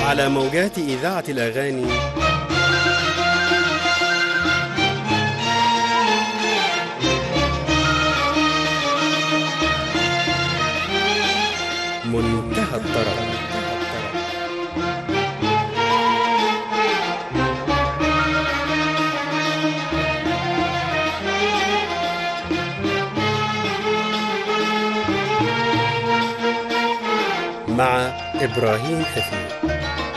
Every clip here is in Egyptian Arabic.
على موجات إذاعة الأغاني منتهى الطرب مع إبراهيم حفيظ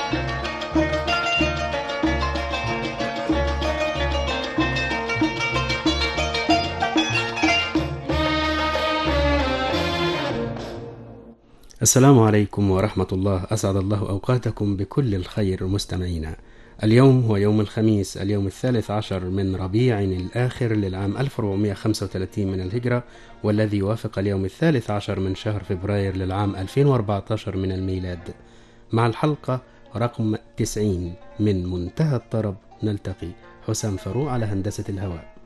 السلام عليكم ورحمة الله أسعد الله أوقاتكم بكل الخير مستمعينا اليوم هو يوم الخميس اليوم الثالث عشر من ربيع الآخر للعام 1435 من الهجرة والذي يوافق اليوم الثالث عشر من شهر فبراير للعام 2014 من الميلاد مع الحلقة رقم 90 من منتهى الطرب نلتقي حسام فاروق على هندسة الهواء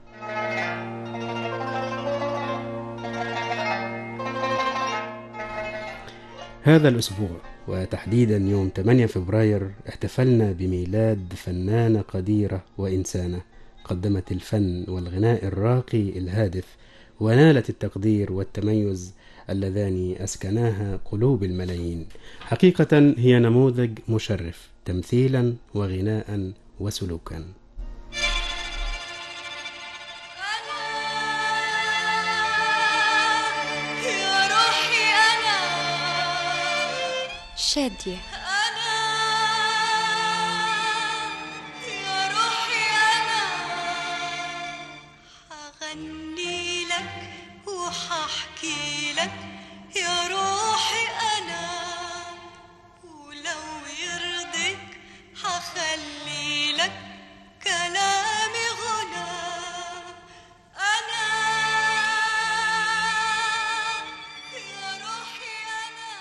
هذا الأسبوع وتحديدا يوم 8 فبراير احتفلنا بميلاد فنانة قديرة وإنسانة قدمت الفن والغناء الراقي الهادف ونالت التقدير والتميز اللذان أسكناها قلوب الملايين حقيقة هي نموذج مشرف تمثيلا وغناء وسلوكا يا روحي أنا شادية أنا يا روحي أنا هغني لك وححكي لك يا روحي أنا ولو يرضيك هخلي لك كلامي غنى أنا يا روحي أنا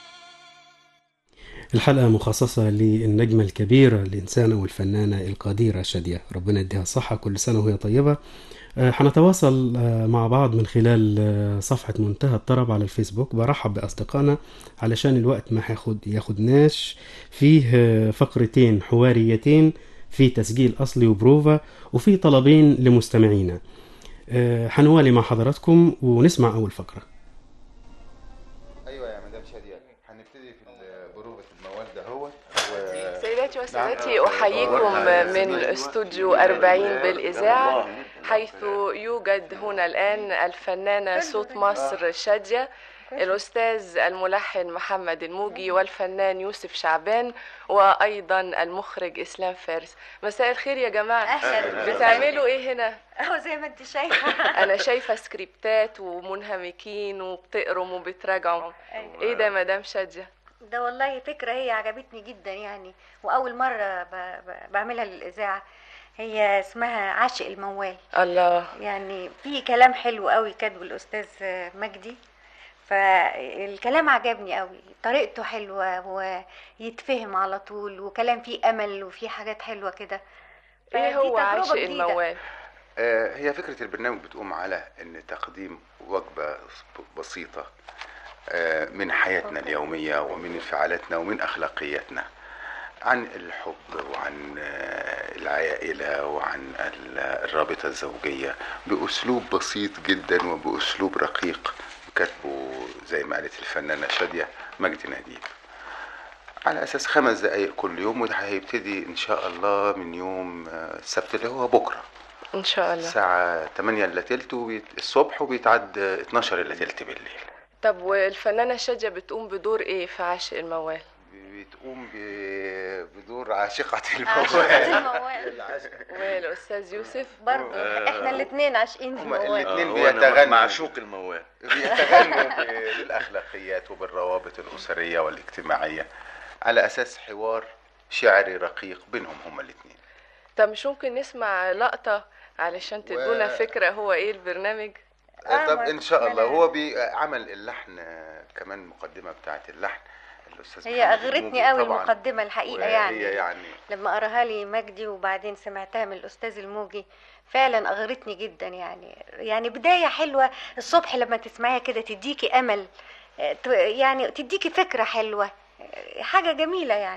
الحلقة مخصصة للنجمة الكبيرة الإنسانة والفنانة القديرة شادية ربنا يديها الصحة كل سنة وهي طيبة آه، هنتواصل آه، مع بعض من خلال آه، صفحة منتهى الطرب على الفيسبوك برحب بأصدقائنا علشان الوقت ما هياخد ياخدناش فيه آه، فقرتين حواريتين في تسجيل أصلي وبروفا وفي طلبين لمستمعينا آه، هنوالي مع حضراتكم ونسمع أول فقرة ايوه يا مدام شاديه هنبتدي في بروفه الموال ده هو و... سيداتي وسادتي أحييكم من استوديو 40 بالإذاعة حيث يوجد هنا الآن الفنانة صوت مصر شادية الأستاذ الملحن محمد الموجي والفنان يوسف شعبان وأيضا المخرج إسلام فارس مساء الخير يا جماعة أهلاً. بتعملوا إيه هنا؟ اهو زي ما انت شايفه أنا شايفة سكريبتات ومنهمكين وبتقروا وبتراجعوا أيوة. إيه ده يا مدام شادية؟ ده والله فكره هي عجبتني جدا يعني واول مره ب... ب... بعملها للاذاعه هي اسمها عاشق الموال الله يعني في كلام حلو قوي كاتبه الاستاذ مجدي فالكلام عجبني قوي طريقته حلوه ويتفهم على طول وكلام فيه امل وفيه حاجات حلوه كده إيه فدي هو تجربة عاشق جديدة. الموال؟ آه هي فكره البرنامج بتقوم على ان تقديم وجبه بسيطه آه من حياتنا اليوميه ومن انفعالاتنا ومن اخلاقياتنا عن الحب وعن آه، العائله وعن ال- الرابطه الزوجيه باسلوب بسيط جدا وباسلوب رقيق كاتبه زي ما قالت الفنانه شاديه مجدي نجيب على اساس خمس دقايق كل يوم وده هيبتدي ان شاء الله من يوم آه، السبت اللي هو بكره إن شاء الله الساعة 8 الا تلت وبيت- الصبح وبيتعد 12 الا تلت بالليل طب والفنانة شادية بتقوم بدور ايه في عاشق الموال؟ بتقوم ب- بدور عاشقة عاشقة الموال الموال والأستاذ يوسف برضه احنا الاثنين عاشقين هما الموال الاتنين آه، هو أنا بيتغنوا معشوق الموال بيتغنوا ب- بالاخلاقيات وبالروابط الاسرية والاجتماعية على اساس حوار شعري رقيق بينهم هما الاثنين طب مش ممكن نسمع لقطة علشان تدونا و- فكرة هو ايه البرنامج؟ آه، طب ما- ان شاء ما الله أنا- هو عمل اللحن آه، كمان مقدمة بتاعة اللحن الاستاذ هي محمد اغرتني الموجي قوي طبعاً. المقدمه الحقيقه وهي يعني يعني لما قراها لي مجدي وبعدين سمعتها من الاستاذ الموجي فعلا اغرتني جدا يعني يعني بدايه حلوه الصبح لما تسمعيها كده تديكي امل آه، ت- يعني تديكي فكره حلوه آه، حاجه جميله يعني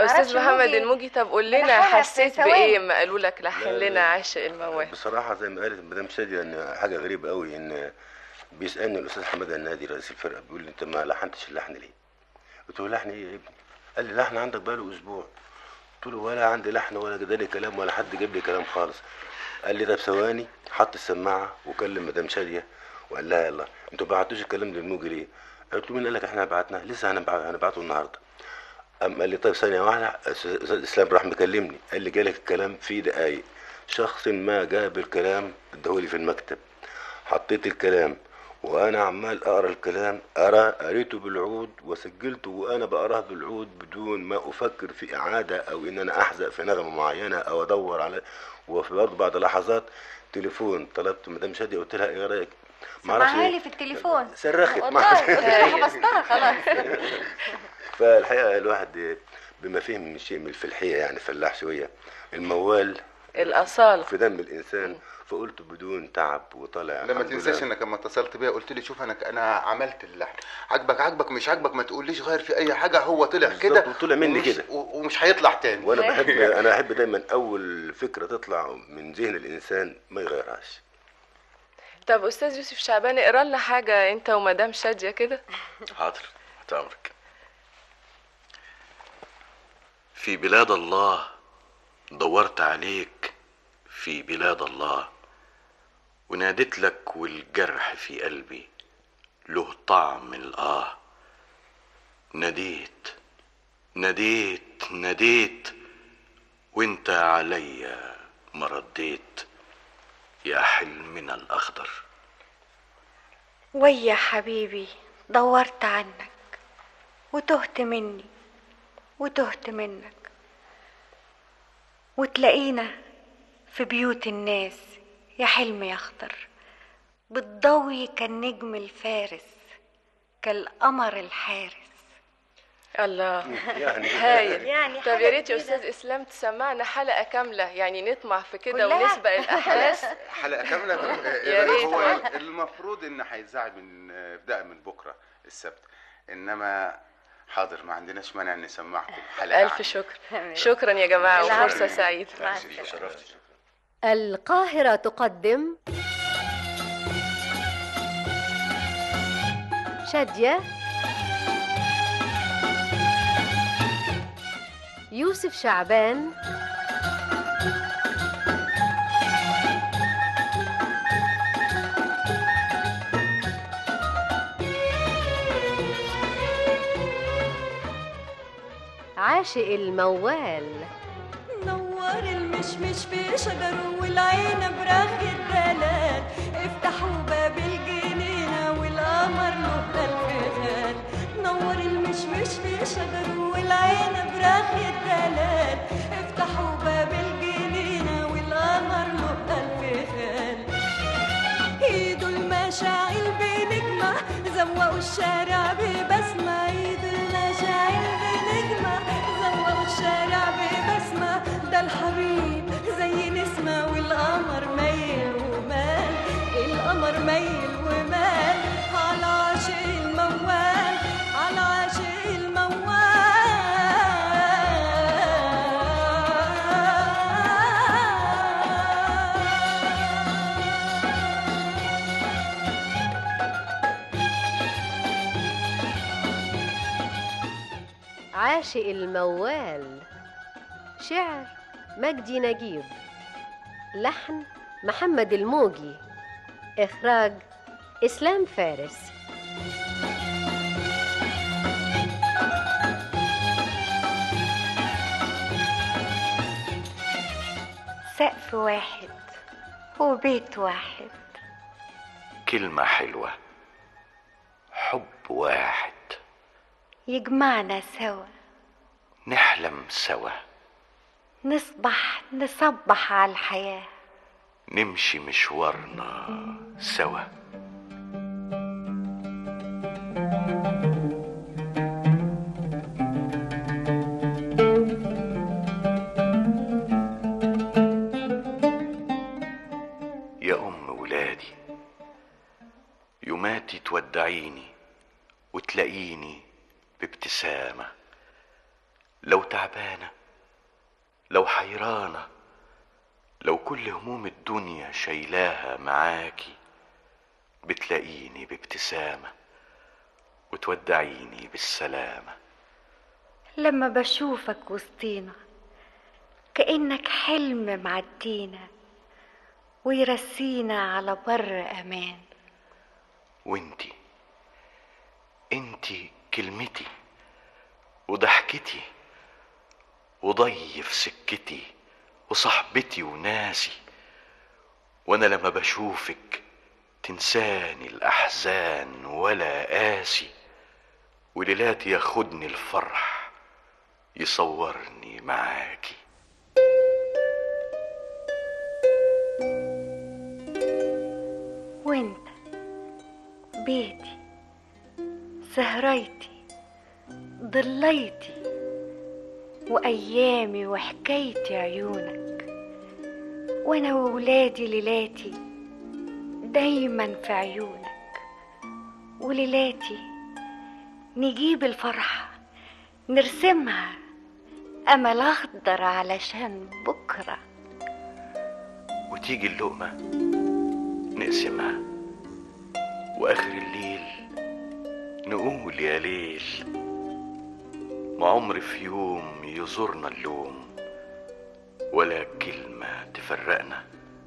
استاذ معرفش محمد الموجي الموجي طب قول لنا ملحنها في حسيت ثواني. بايه ما قالوا لك لحن لا، لا. لنا عاشق الموال بصراحة زي ما قالت مدام شادية ان حاجة غريبة قوي ان بيسألني الأستاذ حمادة النادي رئيس الفرقة بيقول لي أنت ما لحنتش اللحن ليه؟ قلت له لحن إيه يا ابني؟ قال لي لحن عندك بقاله أسبوع قلت له ولا عندي لحن ولا جدالي كلام ولا حد جاب لي كلام خالص قال لي طب ثواني حط السماعة وكلم مدام شادية وقال لها يلا أنتوا ما بعتوش الكلام للموجي ليه؟ قلت له مين قال لك إحنا بعتناه؟ لسه هنبعته هنبعته النهاردة قام قال لي طيب ثانية واحدة أستاذ إسلام راح مكلمني قال لي جالك الكلام في دقايق شخص ما جاب الكلام اداهولي في المكتب حطيت الكلام وانا عمال اقرا الكلام ارى قريته بالعود وسجلته وانا بقراه بالعود بدون ما افكر في اعاده او ان انا احزق في نغمه معينه او ادور على وفي برضه بعد لحظات تليفون طلبت مدام شاديه قلت لها ايه رايك معرفش سمعها إيه. لي في التليفون صرخت والله قلت لها حفظتها خلاص فالحقيقه الواحد بما فهم من شيء من الفلحيه يعني فلاح شويه الموال الاصاله في دم الانسان فقلت بدون تعب وطلع لما الحمد تنساش لله. انك لما اتصلت بيا قلت لي شوف انا انا عملت اللحن عجبك عجبك مش عجبك ما تقوليش غير في اي حاجه هو طلع بالظبط، كده وطلع مني ومش- كده. و- ومش هيطلع تاني وانا بحب انا احب دايما اول فكره تطلع من ذهن الانسان ما يغيرهاش طب استاذ يوسف شعبان اقرا لنا حاجه انت ومدام شاديه كده حاضر تحت امرك في بلاد الله دورت عليك في بلاد الله وناديت لك والجرح في قلبي له طعم الآه ناديت ناديت ناديت وانت عليا ما رديت يا حلمنا الأخضر ويا حبيبي دورت عنك وتهت مني وتهت منك وتلاقينا في بيوت الناس يا حلم يا اخضر بتضوي كالنجم الفارس كالقمر الحارس الله يعني هايل يعني طب حاجة يا ريت يا جديدة. استاذ اسلام تسمعنا حلقه كامله يعني نطمع في كده كلها. ونسبق الاحداث حلقه كامله يا ريت. هو المفروض ان هيتذاع من ابتداء من بكره السبت انما حاضر ما عندناش مانع نسمعكم حلقه الف عنه. شكر شكرا يا جماعه العفو. وفرصه سعيده مع السلامة. شرفتي القاهرة تقدم شادية يوسف شعبان عاشق الموال نور المشمش في شجره والعين براخ الدلال افتحوا باب الجنينة والقمر له ألف خال نور المشمش في شجره والعين براخ الدلال افتحوا باب الجنينة والقمر له ألف خال ايده المشاعل بنجمة زوقوا الشارع ببسمة ايده المشاعل بنجمة زوقوا الشارع ببسمة ده الحبيب زي نسمة والقمر ميل ومال القمر ميل ومال على عاشق الموال على عاشق الموال عاشق الموال شعر مجدي نجيب لحن محمد الموجي إخراج إسلام فارس سقف واحد وبيت واحد كلمة حلوة حب واحد يجمعنا سوا نحلم سوا نصبح نصبح على الحياة نمشي مشوارنا سوا يا أم ولادي يوماتي تودعيني وتلاقيني بابتسامة لو تعبانة لو حيرانة لو كل هموم الدنيا شايلاها معاكي بتلاقيني بابتسامة وتودعيني بالسلامة لما بشوفك وسطينا كأنك حلم معدينا ويرسينا على بر أمان وانتي انتي كلمتي وضحكتي وضي في سكتي وصحبتي وناسي وانا لما بشوفك تنساني الاحزان ولا قاسي وليلاتي ياخدني الفرح يصورني معاكي وانت بيتي سهريتي ضليتي وأيامي وحكايتي عيونك وأنا وولادي ليلاتي دايما في عيونك وليلاتي نجيب الفرحة نرسمها أمل أخضر علشان بكرة وتيجي اللقمة نقسمها وآخر الليل نقول يا ليل ما عمر في يوم يزورنا اللوم ولا كلمة تفرقنا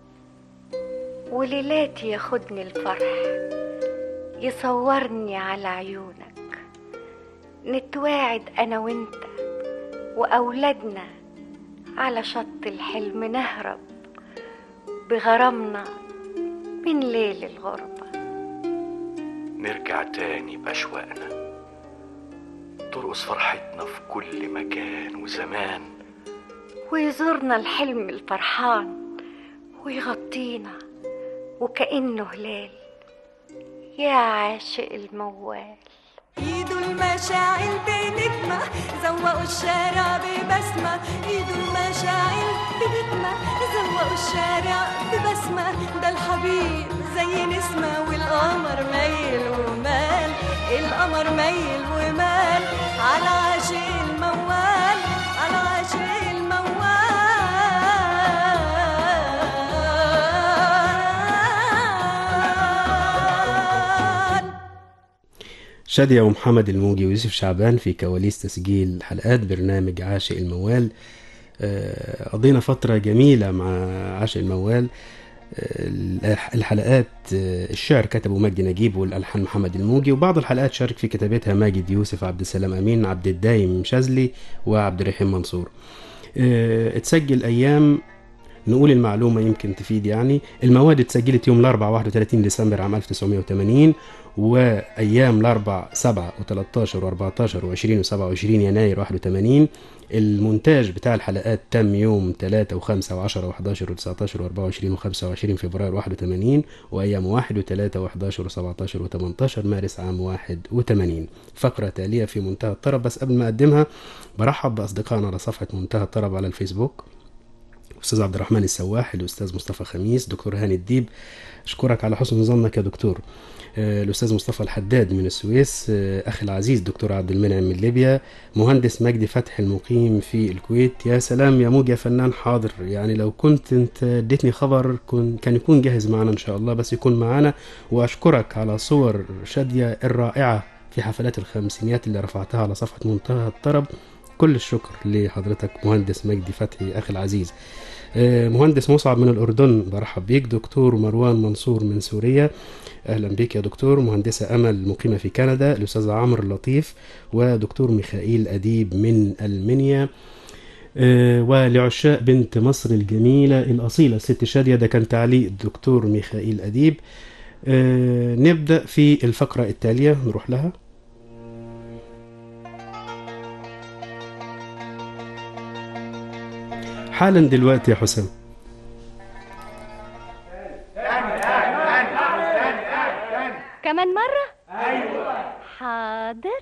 وليلاتي ياخدني الفرح يصورني على عيونك نتواعد أنا وإنت وأولادنا على شط الحلم نهرب بغرامنا من ليل الغربة نرجع تاني بأشواقنا ترقص فرحتنا في كل مكان وزمان ويزورنا الحلم الفرحان ويغطينا وكأنه هلال يا عاشق الموال ايدوا المشاعل بنجمة زوقوا الشارع ببسمة ايدوا المشاعل بنجمة زوقوا الشارع ببسمة ده الحبيب زي نسمة والقمر ميل ومال القمر ميل ومال على عاشق الموال على عاشق الموال شادية ومحمد الموجي ويوسف شعبان في كواليس تسجيل حلقات برنامج عاشق الموال آه، قضينا فترة جميلة مع عاشق الموال آه، الحلقات آه، الشعر كتبه مجدي نجيب والألحان محمد الموجي وبعض الحلقات شارك في كتابتها ماجد يوسف عبد السلام أمين عبد الدايم شاذلي وعبد الرحيم منصور آه، اتسجل أيام نقول المعلومة يمكن تفيد يعني المواد اتسجلت يوم الأربعاء 31 ديسمبر عام 1980 وأيام الأربع 7 و13 و14 و20 و27 يناير 81 المونتاج بتاع الحلقات تم يوم 3 و5 و10 و11 و19 و24 و25 فبراير 81 وأيام 1 و3 و11 و17 و18 مارس عام 81 فقرة تالية في منتهى الطرب بس قبل ما أقدمها برحب بأصدقائنا على صفحة منتهى الطرب على الفيسبوك استاذ عبد الرحمن السواح الاستاذ مصطفى خميس دكتور هاني الديب اشكرك على حسن ظنك يا دكتور آه، الاستاذ مصطفى الحداد من السويس آه، اخي العزيز دكتور عبد المنعم من ليبيا مهندس مجدي فتحي المقيم في الكويت يا سلام يا موج يا فنان حاضر يعني لو كنت انت اديتني خبر كن كان يكون جاهز معنا ان شاء الله بس يكون معنا واشكرك على صور شاديه الرائعه في حفلات الخمسينيات اللي رفعتها على صفحه منتهى الطرب كل الشكر لحضرتك مهندس مجدي فتحي اخي العزيز آه، مهندس مصعب من الأردن برحب بيك دكتور مروان منصور من سوريا أهلا بك يا دكتور مهندسة أمل مقيمة في كندا الأستاذ عمرو اللطيف ودكتور ميخائيل أديب من ألمانيا آه، ولعشاق بنت مصر الجميلة الأصيلة الست شادية ده كان تعليق الدكتور ميخائيل أديب آه، نبدأ في الفقرة التالية نروح لها حالا دلوقتي يا حسام كمان مرة؟ أيوة حاضر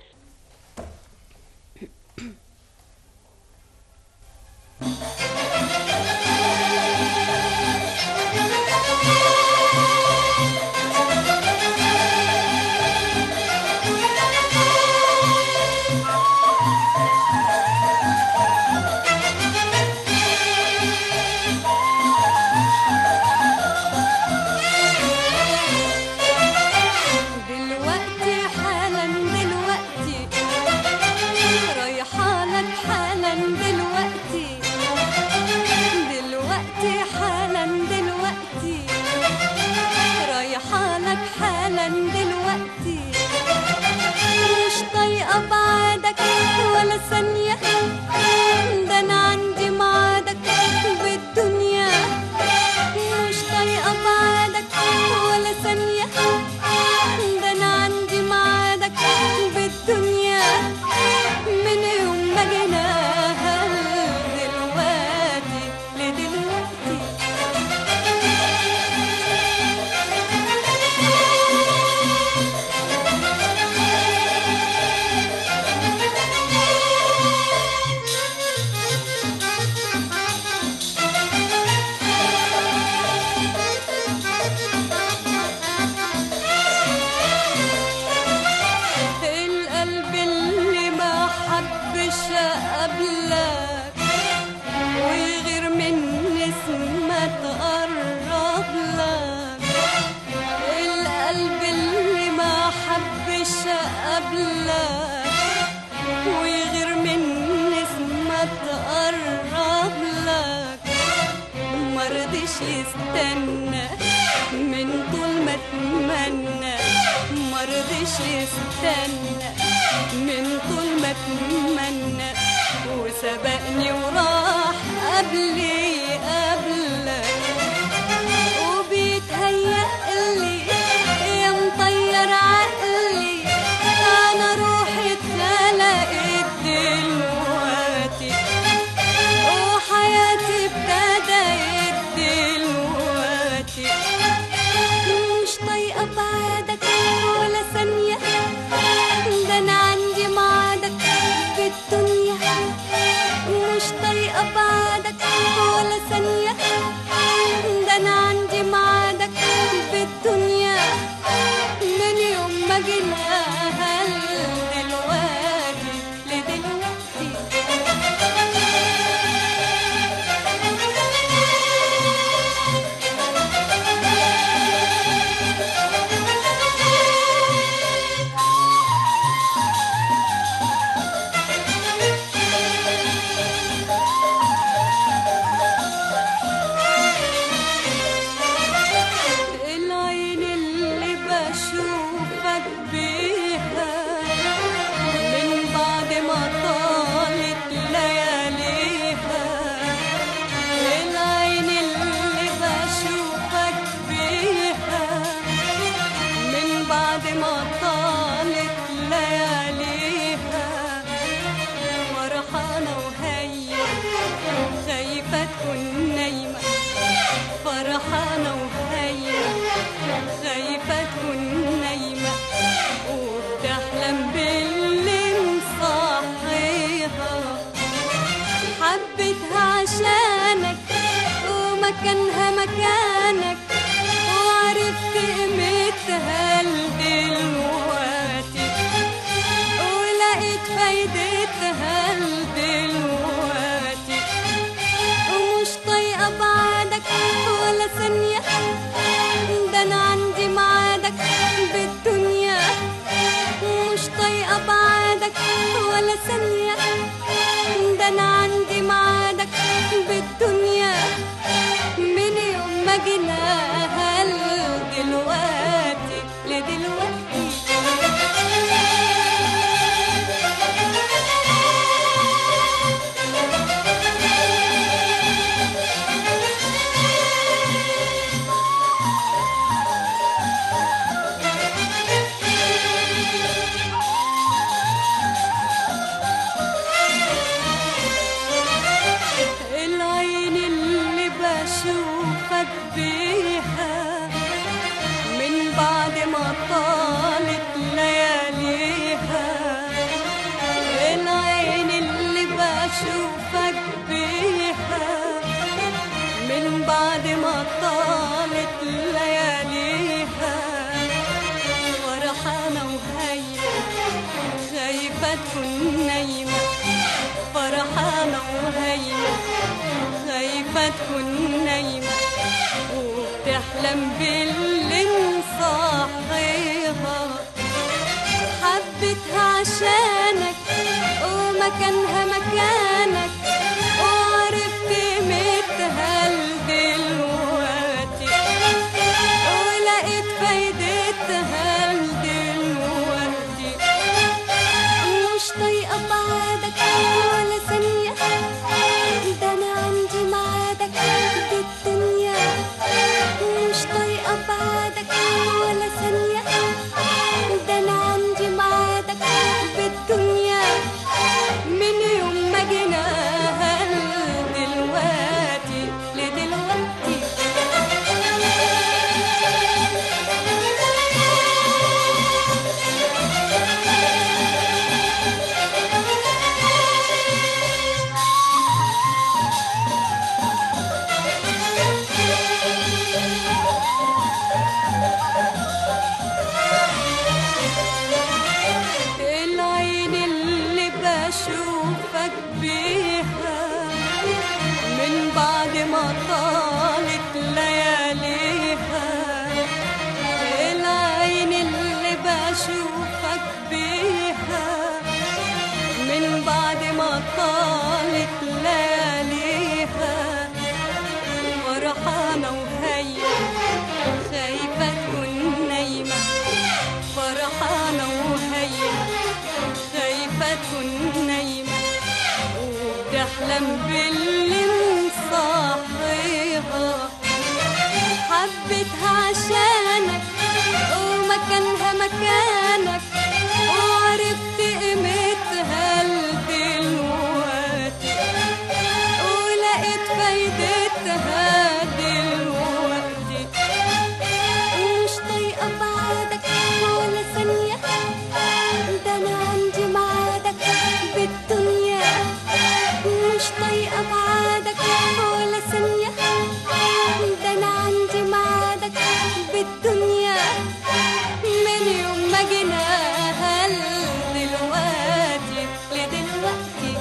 يستنى من طول ما اتمنى مرضيش يستنى من طول ما اتمنى وسبقني وراح قبلي قبلك وبيتهيألي يا مطير عقلي انا روحي اتخلقت دلوقتي وحياتي ابتدت دلوقتي مش طايقة بعدك ولا ثانية ده أنا عندي معادك في الدنيا مش طايقة بعدك ولا ثانية ده أنا عندي معادك في الدنيا من يوم ما جينا دلوقتي لدلوقتي العين اللي بشوفك بيها من بعد ما طالت لياليها العين اللي بشوفك بيها من بعد ما طالت لياليها فرحانة وهي خايفة تكون نايمة فرحانة وهي خايفة تكون نايمة وبتحلم باللي مصحيها حبيتها عشانك ومكانها مكانك وعرفت قيمتها لدلوقتي ولقيت فايدتها لدلوقتي ومش طايقة بعدك ولا ثانية ده أنا عندي معادك بالدنيا مش طايقة بعدك ولا ثانية ده أنا عندي معادك بالدنيا من يوم ما جينا دلوقتي لدلوقتي العين اللي بشوفك بيها من بعد ما طالت لياليها العين اللي بشوفك بيها من بعد ما طالت لياليها فرحانة وهي خايفة تكون نايمة فرحانة وهي خايفة تكون نايمة وبتحلم باللي مصحيها حبيتها عشانك ومكانها مكانك وعرفت قيمتها لدلوقتي ولقيت فايدتها لدلوقتي مش طايقة بعدك ولا ثانية ده أنا عندي معادك بالدنيا مش طايقة بعدك ولا ثانية ده أنا عندي معادك بالدنيا من يوم ما جينا دلوقتي لدلوقتي العين اللي بشوفك بيها من بعد ما طالت لياليها العين اللي بشوفك بيها من بعد ما طالت لياليها فرحانة تكون نايمة وبتحلم باللي مصحيها حبيتها عشانك ومكانها مكانك وعرفت قيمتها دلوقتي ولقيت فايدتها دلوقتي مش طايقة بعدك ولا ثانية ده أنا عندي معادك بالدنيا مش طايقة بعدك ولا ثانية ده أنا عندي معادك بالدنيا من يوم ما جينا دلوقتي لدلوقتي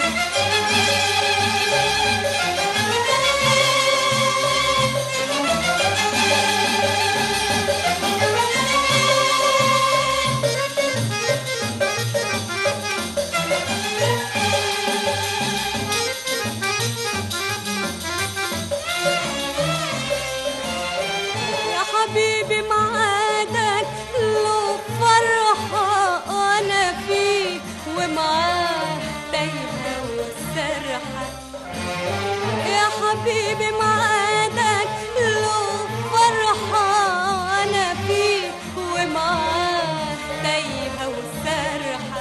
يا حبيبي معادك له فرحة أنا فيه ومعاه تايهة والسرحة يا حبيبي معادك له فرحة أنا فيه ومعاه تايهة والسرحة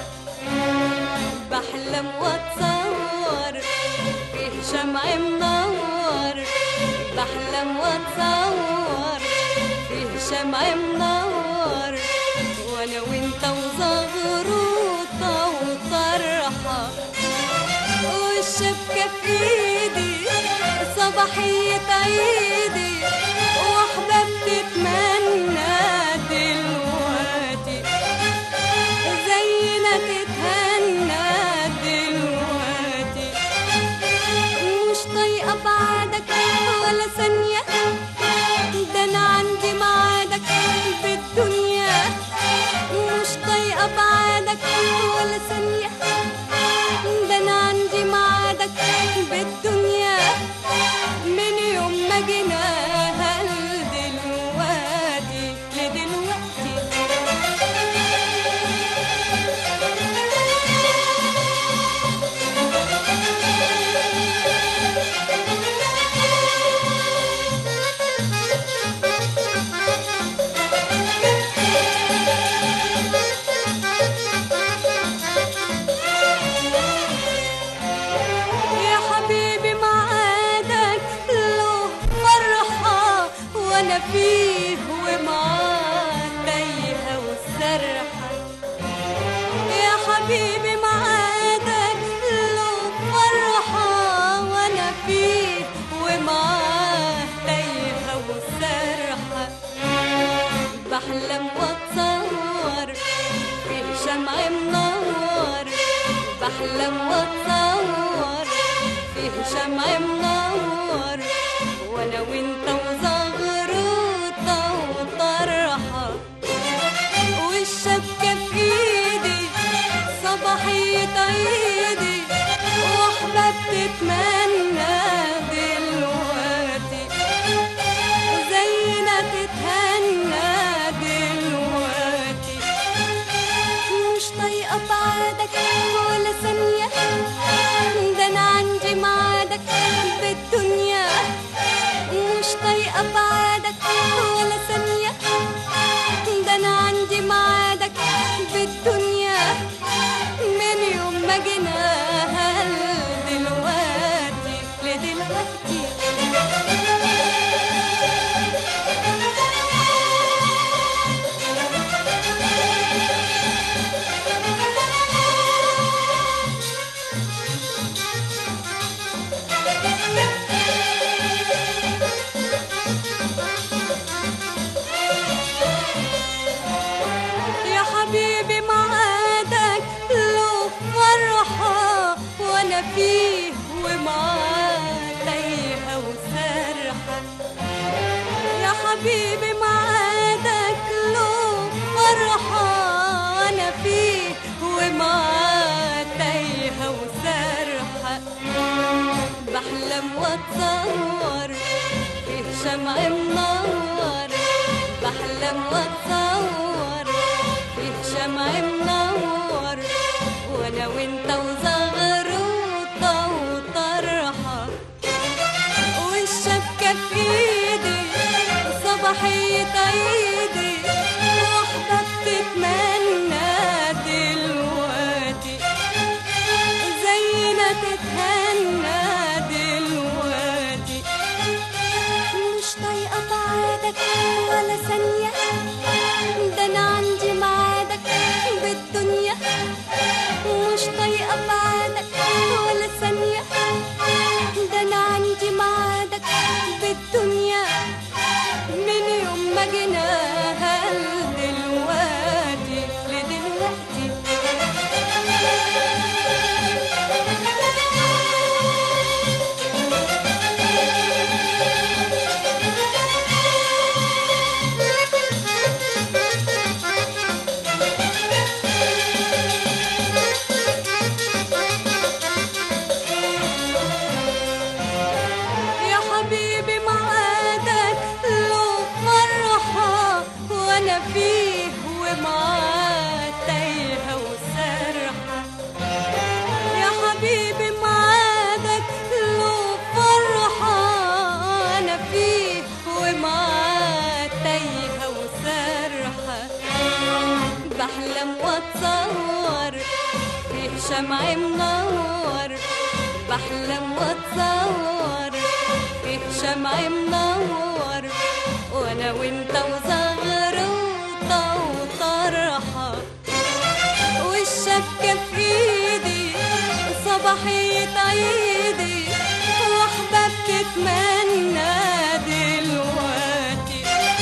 بحلم واتصور فيه شمع منور بحلم واتصور فيه شمع منور وانا وانت وزغروطة وطرحة والشبكة في ايدي صباحية عيدي واحدة بتتمنى دلوقتي زينا تتهنى دلوقتي مش طايقة بعدك ولا ثانية ده أنا عندي معادك بالدنيا مش طايقة بعدك ولا ثانية ده أنا عندي معادك بالدنيا من يوم ما جينا لدلوقتي لدلوقتي يا حبيبي معادك له فرحة وأنا فيه ومعاه تايهة والسرحة يا حبيبي معادك له فرحة وأنا فيه ومعاه تايهة والسرحة بحلم واتصور فيه شمع منور بحلم واتصور فيه شمع منور وانا وانت وزغروطة وطرحة والشبكة في ايدي صباحية عيدي واحدة بتتمنى دلوقتي زينا تتهنى دلوقتي مش طايقة بعدك ولا ثانية ده أنا عندي معادك بالدنيا مش طايقة بعدك ولا ثانية ده أنا عندي معادك بالدنيا من يوم ما جينا دلوقتي لدلوقتي يا حبيبي معادك له فرحة وأنا فيه ومعاه تايهة وسرحة يا حبيبي معادك له فرحة أنا فيه ومعاه تايهة وسرحة بحلم واتصور فيه شمع منور بحلم واتصور فيه شمع منور وانا وانت وزغروطة وطرحة والشبكة في ايدي صباحية عيدي واحدة بتتمنى دلوقتي زينا تتهنى دلوقتي مش طايقة بعادك ولا ثانية ده أنا عندي معادك بالدنيا مش طايقة بعادك ولا ثانية ده أنا عندي معادك بالدنيا من يوم ما جينا دلوقتي لدلوقتي يا حبيبي معادك له فرحة وأنا فيه ومعاه تايهة وسرحة يا حبيبي معادك له فرحة أنا فيه ومعاه تايهة وسرحة بحلم واتصور فيه شمع منور بحلم واتصور فيه شمع منور وانا وانت وزغروطة وطرحة والشبكة في ايدي صباحية عيدي واحدة بتتمنى دلوقتي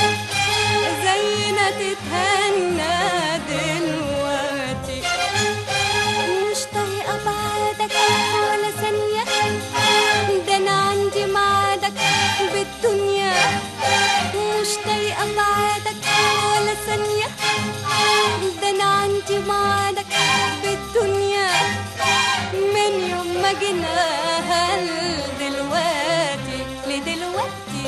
زينا تتهنى دلوقتي مش طايقة بعدك ولا ثانية ده أنا عندي معادك بالدنيا مش طايقة بعدك ولا ثانية ده أنا عندي معادك بالدنيا من يوم ما جينا دلوقتي لدلوقتي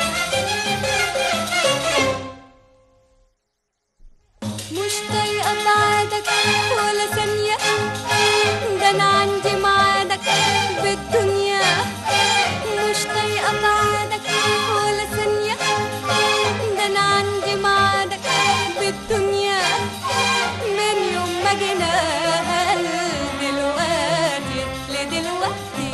مش طايقة بعدك ولا ثانية ده أنا عندي معادك بالدنيا مش طايقة بعدك ولا ثانية ده أنا عندي معادك بالدنيا من يوم ما جينا دلوقتي لدلوقتي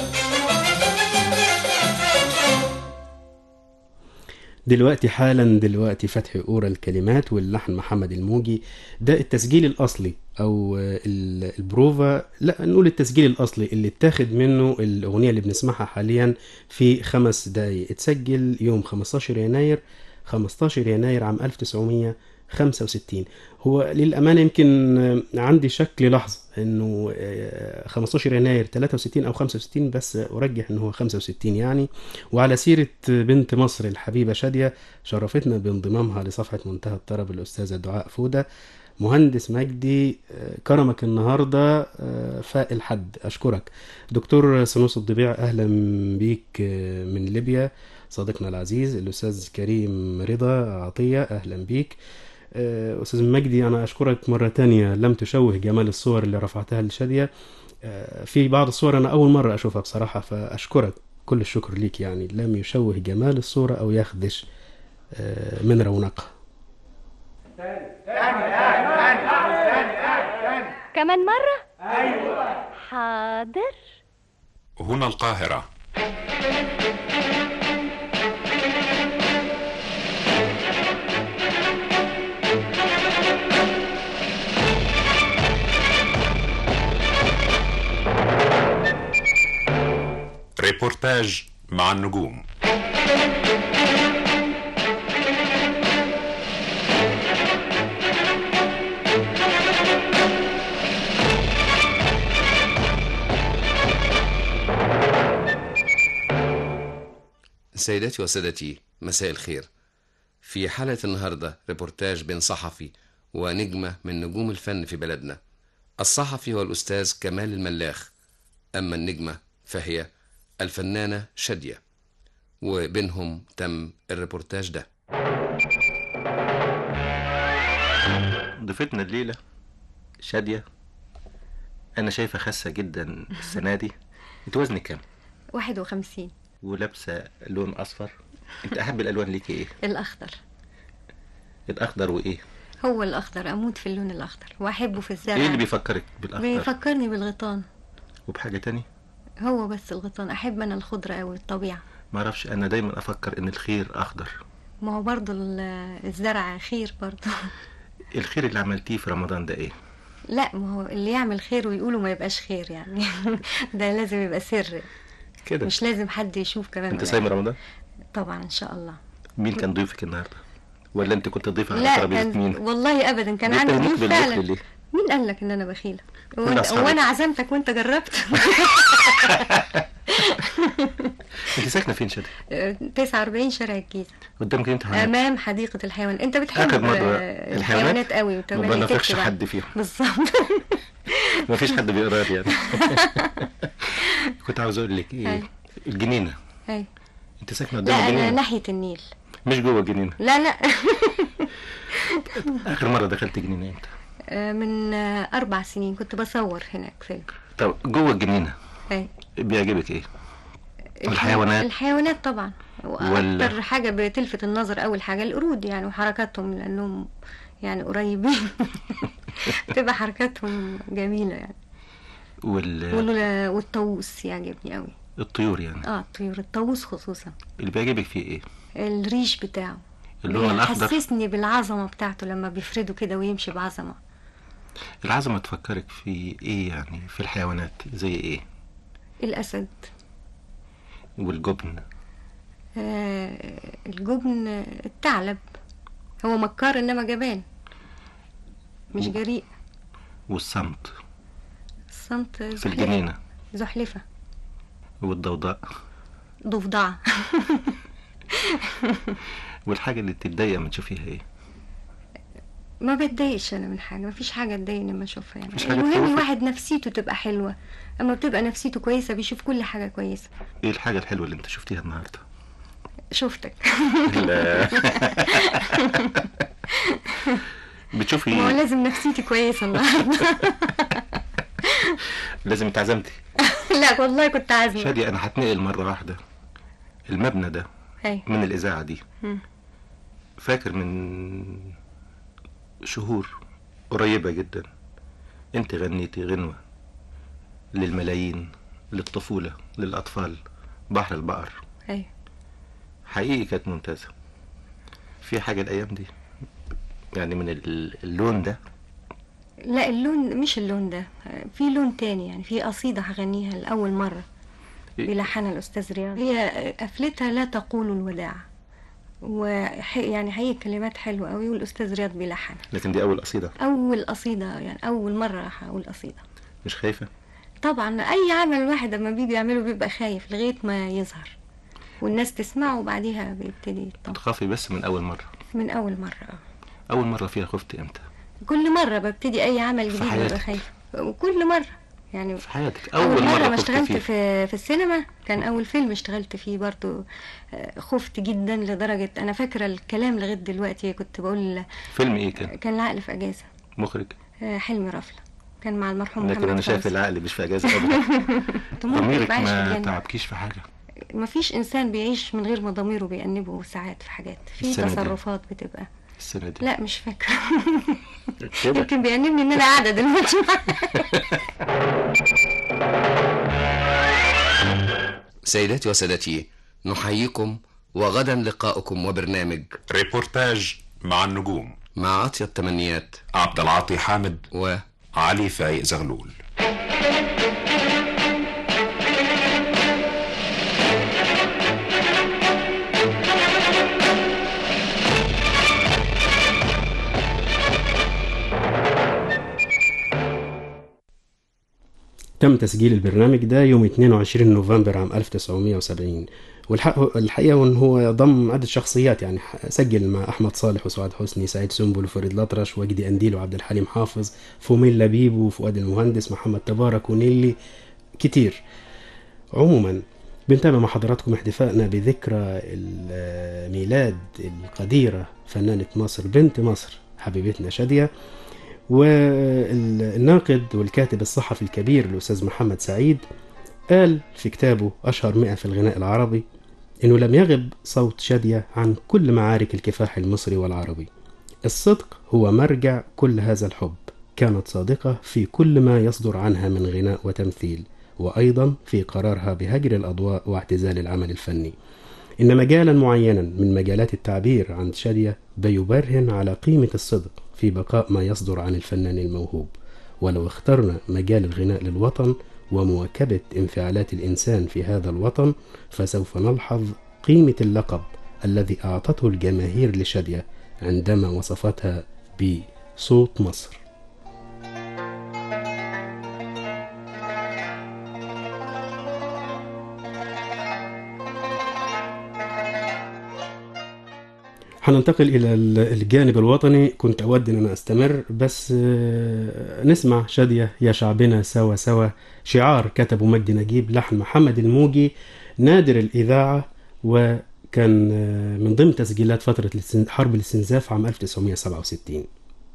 دلوقتي حالا دلوقتي فتحي أورا الكلمات واللحن محمد الموجي ده التسجيل الأصلي أو ال- البروفا لا نقول التسجيل الأصلي اللي اتاخد منه الأغنية اللي بنسمعها حاليا في خمس دقايق اتسجل يوم 15 يناير 15 يناير عام 1965 هو للأمانة يمكن عندي شك للحظة انه آه، 15 يناير 63 او 65 بس ارجح انه هو 65 يعني وعلى سيرة بنت مصر الحبيبة شادية شرفتنا بانضمامها لصفحة منتهى الطرب الأستاذة دعاء فودة مهندس مجدي آه، كرمك النهاردة آه، فاق الحد أشكرك دكتور سنوس الضبيع أهلا بيك آه، من ليبيا صديقنا العزيز الأستاذ كريم رضا عطية أهلا بيك آه، أستاذ مجدي أنا أشكرك مرة تانية لم تشوه جمال الصور اللي رفعتها لشادية آه، في بعض الصور أنا أول مرة أشوفها بصراحة فأشكرك كل الشكر ليك يعني لم يشوه جمال الصورة أو يخدش آه، من رونقها كمان مرة؟ أيوة حاضر هنا القاهرة ريبورتاج مع النجوم سيداتي وسادتي مساء الخير في حلقة النهاردة ريبورتاج بين صحفي ونجمة من نجوم الفن في بلدنا الصحفي هو الأستاذ كمال الملاخ أما النجمة فهي الفنانة شادية وبينهم تم الريبورتاج ده ضيفتنا الليلة شادية انا شايفه خاسه جدا السنه دي انت وزنك كام واحد وخمسين ولابسه لون اصفر انت احب الالوان ليكي ايه الأخضر الاخضر وايه هو الأخضر أموت في اللون الأخضر وأحبه في الزرع ايه اللي بيفكرك بالاخضر بيفكرني بالغيطان وبحاجه تاني هو بس الغيطان أحب أنا الخضرة أوي الطبيعة ما اعرفش انا دايما افكر ان الخير اخضر ما هو برضو ال- الزرع خير برضو الخير اللي عملتيه في رمضان ده ايه لا ما هو اللي يعمل خير ويقوله ما يبقاش خير يعني ده لازم يبقى سر كده مش لازم حد يشوف كمان انت ولا صايم حاجة. رمضان طبعا ان شاء الله مين كان ضيفك النهارده ولا انت كنت ضيفه على لا ترابيزه كان مين والله ابدا كان ليه عندي بتهنيك ضيوف بالأكل فعلا ليه؟ مين قال لك ان انا بخيله كل وأنت- أصحابك. وانا عزمتك وانت جربت انت ساكنه فين شادي 49 شارع الجيزه قدامك انت حيوانات امام حديقه الحيوان انت بتحب اخر مره آه، الحيوانات قوي ما وتملي بنافقش تكتب حد فيهم بالظبط ما فيش حد بيقرا لي يعني كنت عاوز اقول لك ايه أيوة. الجنينه أيوة. انت ساكنه قدام لا انا الجنينه ناحيه النيل مش جوه الجنينه لا لا اخر مره دخلت جنينه امتى آه، من آه، اربع سنين كنت بصور هناك فيلم طب جوه الجنينه أيوة. بيعجبك ايه الحيوانات الحيوانات طبعا ولا- واكتر حاجه بتلفت النظر اول حاجه القرود يعني وحركاتهم لانهم يعني قريبين تبقى حركاتهم جميله يعني وال... وال- والطاووس يعجبني قوي الطيور يعني اه الطيور الطاووس خصوصا اللي بيعجبك فيه ايه الريش بتاعه اللون الاخضر بيحسسني بالعظمه بتاعته لما بيفرده كده ويمشي بعظمه العظمه تفكرك في ايه يعني في الحيوانات زي ايه الاسد والجبن آه الجبن آه، الثعلب هو مكار انما جبان مش و- جريء والصمت الصمت في زحلفة. الجنينه زحلفة والضوضاء ضفدعة والحاجه اللي تتضايق من تشوفيها ايه ما بتضايقش انا من حاجة ما فيش حاجة تضايقني لما اشوفها يعني مفيش حاجة المهم تخوفك؟ الواحد نفسيته تبقى حلوة اما بتبقى نفسيته كويسة بيشوف كل حاجة كويسة ايه الحاجه الحلوه اللي انت شفتيها النهارده شفتك لا. بتشوفي ما هو ايه لازم نفسيتي كويسة النهاردة لازم اتعزمتي لا والله كنت عازمة شادي انا هتنقل مره واحده المبنى ده أيوة. من الاذاعه دي مم. فاكر من شهور قريبه جدا انت غنيتي غنوه للملايين للطفوله للاطفال بحر البقر أيوة. حقيقي كانت ممتازه في حاجه الايام دي يعني من ال- اللون ده لا اللون مش اللون ده في لون تاني يعني في قصيدة هغنيها لأول مرة إيه؟ بلحنها الأستاذ رياض هي قفلتها لا تقول الوداع وح يعني هي كلمات حلوة قوي والأستاذ رياض بيلحنها لكن دي اول قصيده أول قصيدة يعني أول مرة هقول قصيدة مش خايفه طبعا أي عمل واحد لما بيجي يعمله بيبقى خايف لغاية ما يظهر والناس تسمعه وبعديها بيبتدي يطمن تخافي بس من اول مره من أول مرة اول مره فيها خفت امتى كل مرة ببتدي أي عمل جديد ببقى حياتك. خايفة وكل مرة يعني في حياتك أول, اول مرة, مره ما خفت اشتغلت فيها في في السينما كان أول فيلم اشتغلت فيه برضو آه، خفت جدا لدرجة أنا فاكرة الكلام لغاية دلوقتي كنت بقول فيلم ايه كان كان العقل في أجازة مخرج آه، حلمي رفلة كان مع المرحوم لكن محمد انا شايف فوزي. العقل مش في اجازه ابدا طموحي ضميرك يبقى عايش في ما الجنة. تعبكيش في حاجه ما فيش إنسان بيعيش من غير ما ضميره بيأنبه ساعات في حاجات في السنة دي. تصرفات بتبقى السنه دي لا مش فاكرة كده يمكن بيأنبني إن أنا قاعدة دلوقتي سيداتي وسادتي نحييكم وغدا لقاؤكم وبرنامج ريبورتاج مع النجوم مع أطيب تمنيات عبد العاطي حامد و علي فايق زغلول تم تسجيل البرنامج ده يوم 22 نوفمبر عام 1970 والحقيقة ان هو ضم عدة شخصيات يعني ح- سجل مع احمد صالح وسعاد حسني سعيد سنبل وفريد الأطرش وجدي انديل وعبد الحليم حافظ فوميل لبيب وفؤاد المهندس محمد تبارك ونيلي كتير عموما بنتابع مع حضراتكم احتفائنا بذكرى الميلاد القديرة فنانة مصر بنت مصر حبيبتنا شادية والناقد والكاتب الصحفي الكبير الأستاذ محمد سعيد قال في كتابه أشهر مئة في الغناء العربي إنه لم يغب صوت شادية عن كل معارك الكفاح المصري والعربي الصدق هو مرجع كل هذا الحب كانت صادقة في كل ما يصدر عنها من غناء وتمثيل وأيضا في قرارها بهجر الأضواء واعتزال العمل الفني إن مجالا معينا من مجالات التعبير عند شادية بيبرهن على قيمة الصدق في بقاء ما يصدر عن الفنان الموهوب ولو اخترنا مجال الغناء للوطن ومواكبة انفعالات الإنسان في هذا الوطن فسوف نلحظ قيمة اللقب الذي أعطته الجماهير لشادية عندما وصفتها بصوت مصر هننتقل إلى الجانب الوطني كنت أود أن أنا أستمر بس آه، نسمع شادية يا شعبنا سوا سوا شعار كتبه مجدي نجيب لحن محمد الموجي نادر الإذاعة وكان آه، من ضمن تسجيلات فترة الاستن- حرب الاستنزاف عام 1967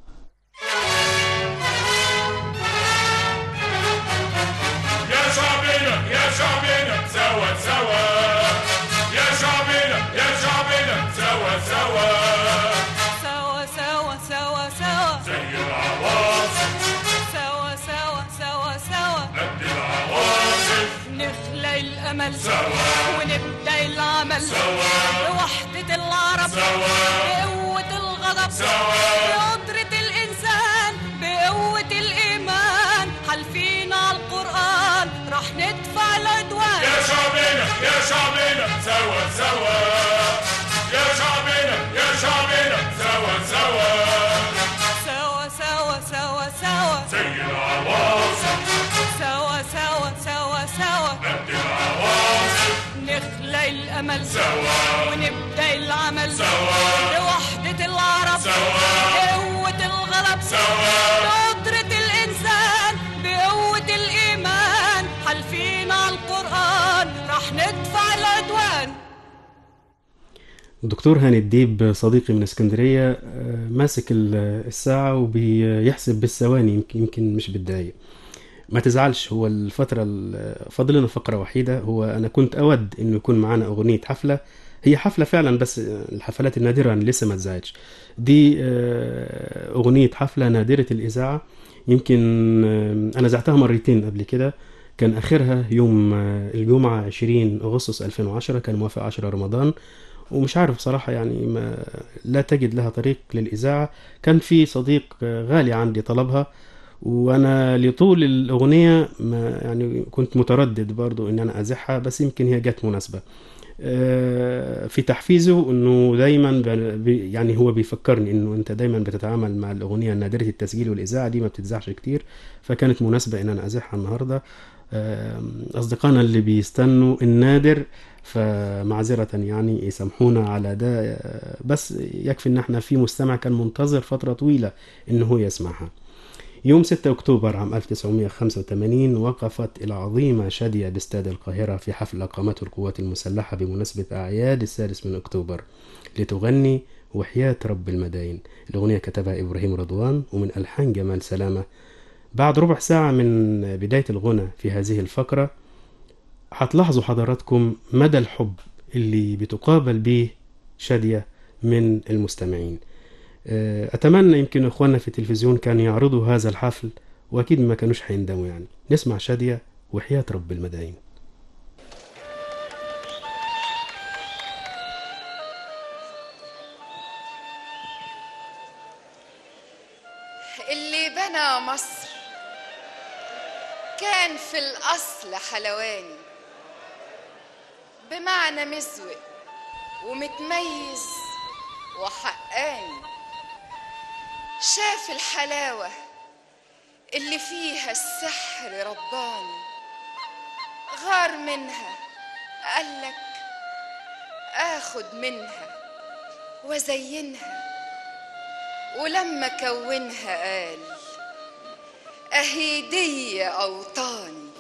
يا شعبنا يا شعبنا سوا سوا يا شعبنا يا شعبنا سوا سوا سوا سوا سوا سوا زي العواصف سوا سوا سوا سوا قد العواصف نخلق الامل سوا ونبدا العمل سوا بوحدة العرب سوا بقوة الغضب سوا بقدرة الإنسان بقوة الإيمان حالفين على القرآن راح ندفع العدوان يا شعبنا يا شعبنا سوا سوا يا شعبنا يا شعبنا سوا سوا سوا سوا سوا سوا زي العواصف سوا سوا سوا سوا قد العواصف نخلق الأمل سوا ونبدأ العمل سوا بوحدة العرب سوا بقوة الغضب سوا بقدرة الإنسان بقوة الإيمان حالفين على القرآن راح ندفع العدوان الدكتور هاني الديب صديقي من اسكندرية آه، ماسك ال- الساعة وبيحسب بالثواني يمكن يمكن مش بالدقايق ما تزعلش هو الفترة ال- فاضل لنا فقرة وحيدة هو أنا كنت أود إنه يكون معانا أغنية حفلة هي حفلة فعلا بس الحفلات النادرة اللي لسه ما اتذاعتش دي آه، أغنية حفلة نادرة الإذاعة يمكن آه، أنا زعتها مرتين قبل كده كان آخرها يوم آه، الجمعة 20 أغسطس 2010 كان موافق 10 رمضان ومش عارف بصراحة يعني ما لا تجد لها طريق للإذاعة كان في صديق آه، غالي عندي طلبها وأنا لطول الأغنية ما يعني كنت متردد برضو إن أنا أزحها بس يمكن هي جت مناسبة آه، في تحفيزه انه دايما ب- بي- يعني هو بيفكرني انه انت دايما بتتعامل مع الاغنيه نادره التسجيل والاذاعه دي ما بتتذاعش كتير فكانت مناسبه ان انا ازحها النهارده آم، اصدقائنا اللي بيستنوا النادر فمعذرة يعني يسامحونا على ده آه، بس يكفي ان احنا في مستمع كان منتظر فترة طويلة ان هو يسمعها يوم 6 أكتوبر عام 1985 وقفت العظيمة شادية باستاد القاهرة في حفل أقامته القوات المسلحة بمناسبة أعياد السادس من أكتوبر لتغني وحياة رب المداين الأغنية كتبها إبراهيم رضوان ومن ألحان جمال سلامة بعد ربع ساعة من بداية الغنى في هذه الفقرة هتلاحظوا حضراتكم مدى الحب اللي بتقابل به شادية من المستمعين آه، أتمنى يمكن إخواننا في التلفزيون كانوا يعرضوا هذا الحفل وأكيد ما كانوش هيندموا يعني نسمع شادية وحياة رب المداين اللي بنى مصر كان في الأصل حلواني بمعنى مزوق ومتميز وحقاني شاف الحلاوة اللي فيها السحر رباني غار منها قالك آخد منها وزينها ولما كونها قال أهي دي أوطاني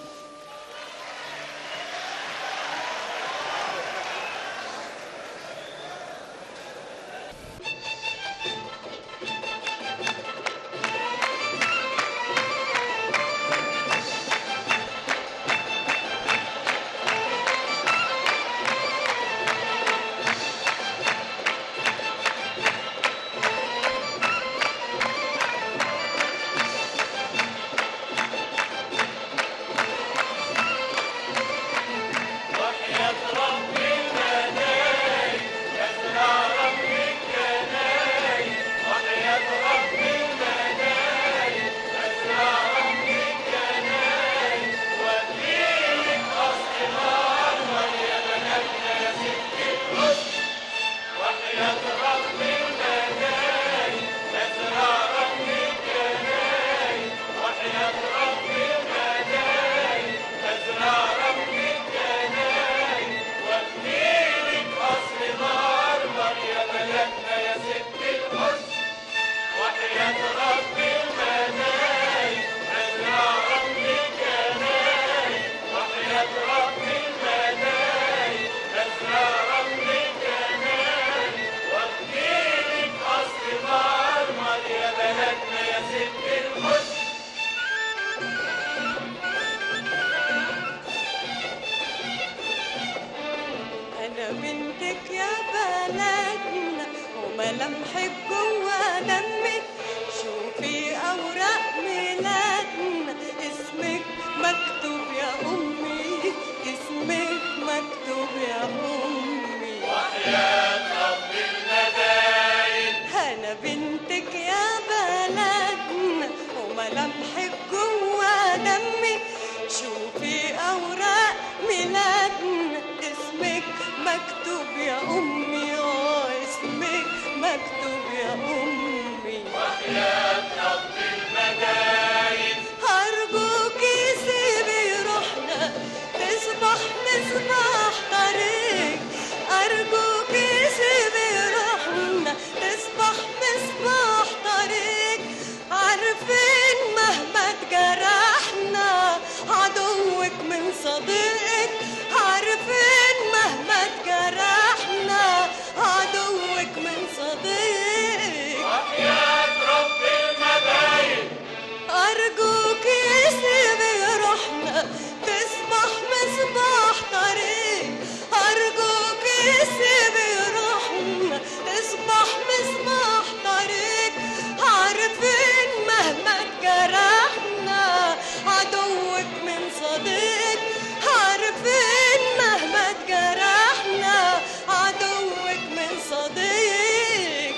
أوراق ميلادنا اسمك مكتوب يا أمي آه اسمك مكتوب يا أمي وحياة رب المداين أرجوكي سيبي روحنا تصبح مصباح طريق أرجوكي سيبي روحنا تصبح مصباح طريق عارفين مهما تجرحنا عدوك من صديقك عارفين مهما تجرحنا عدوك من صديقك وحياة رب المداين أرجوك سيبي روحنا تصبح مصباح طريق أرجوك سيبي روحنا تصبح مصباح طريق عارفين مهما تجرحنا عدوك من صديق عارفين مهما تجرحنا عدوك من صديق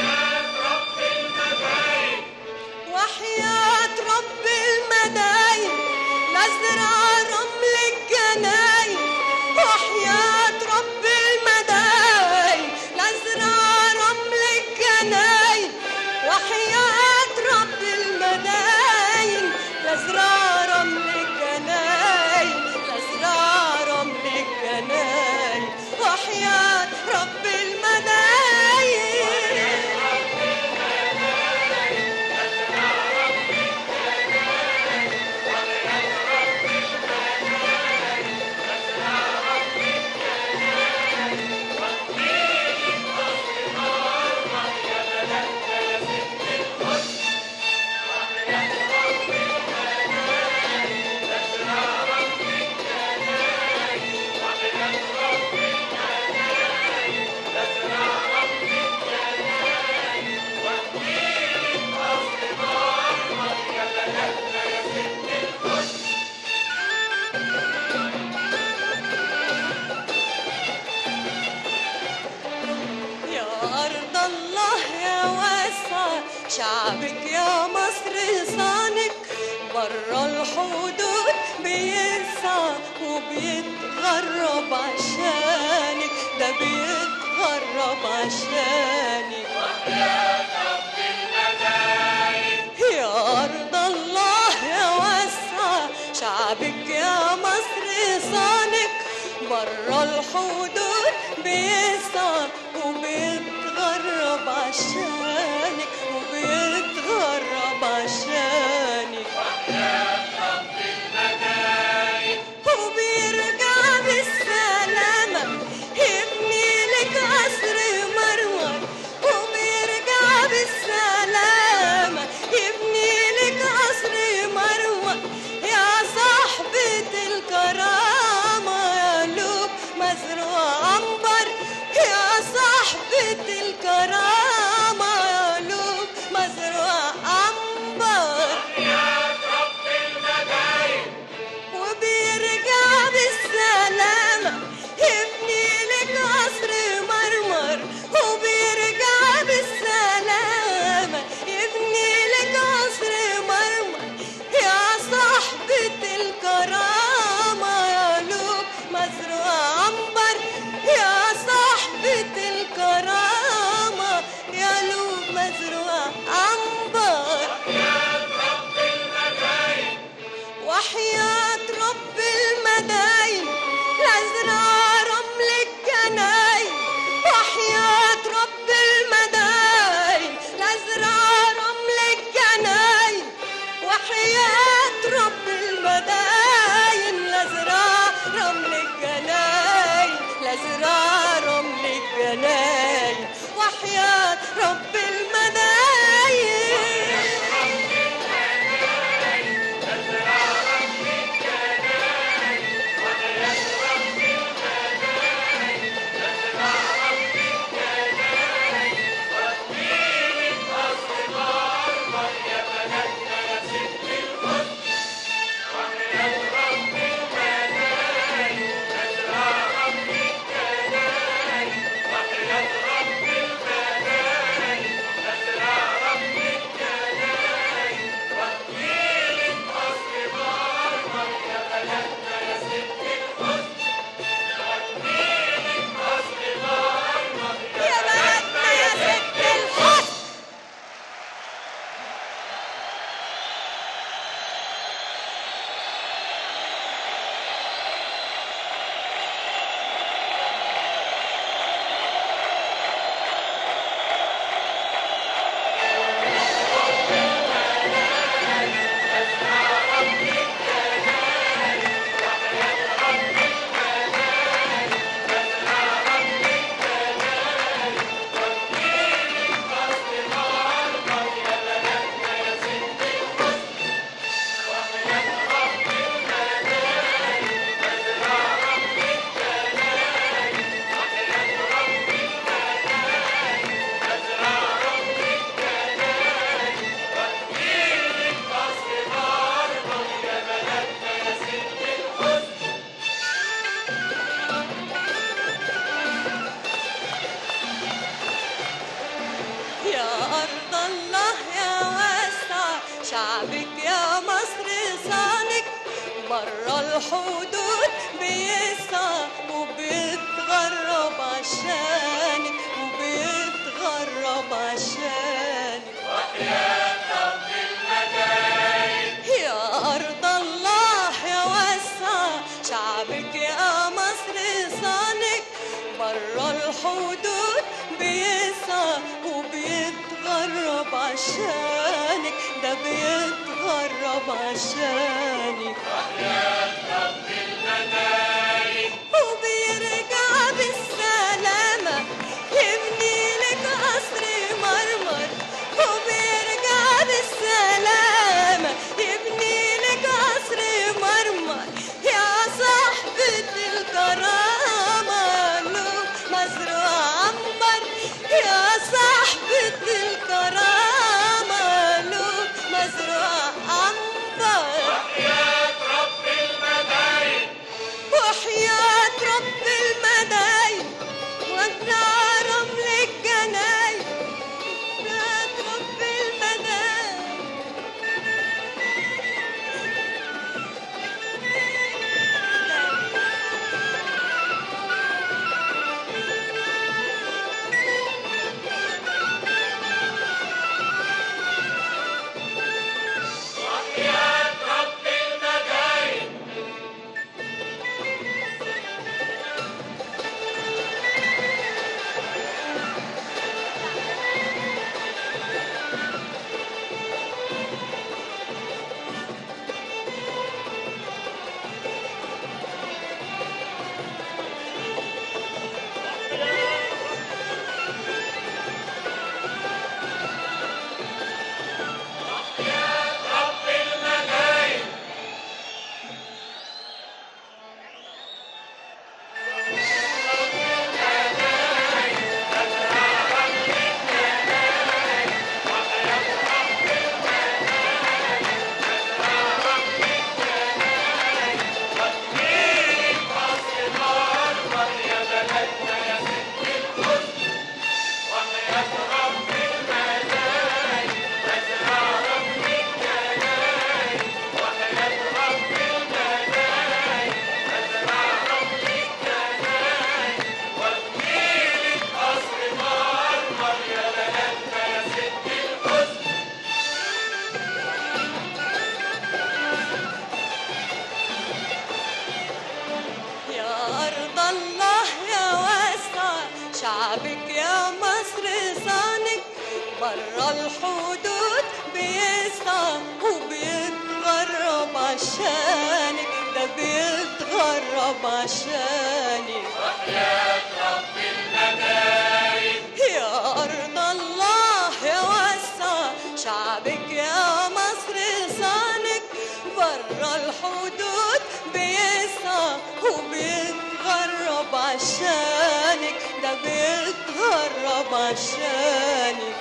وحياة رب المداين نزرع رمل الجناين وحياة رب المداين نزرع رمل الجناين وحياة رب المداين نزرع رمل الجناين نزرع رمل الجناين وحياة رب المداين يا أرض الله يا واسع شعبك يا مصر صانك برا الحدود بيسعى وبيتغرب عشانك ده بيتغرب عشانك يا أرض الله يا واسعة شعبك يا مصر صانك برا الحدود بيسعى وبيتغرب عشانك وبيتغرب عشانك وبيرجع بالسلامة يبني لك قصر مروة وبيرجع بالسلامة يبني لك قصر مروة يا صاحبة الكرامة يا لوب مزروع عنبر يا صاحبة الكرامة يا لوب مزروع عنبر الحدود بيسعى وبيتغرب عشانك وبيتغرب عشانك يا أرض الله يا واسعة شعبك يا مصر صانك برا الحدود بيسعى وبيتغرب عشانك ده بيتغرب عشانك وبيرجع بالسلامة يبني لك قصر مرمر وبيرجع بالسلامة يبني لك قصر مرمر يا صاحبة الكرامة له مزروع عنبر يا صاحبة الكرامة له مزروع عنبر وحياة رب المدايم وابنع رمل الجنايم وحياة رب المدايم يا أرض الله يا واسعة شعبك يا مصر صانك برا الحدود بيسعى وبيتغرب عشانك ده بيتغرب عشانك يا أرض الله يا واسعة شعبك يا مصر صانك برا الحدود بيسعى وبيتغرب عشانك ده بيتغرب عشانك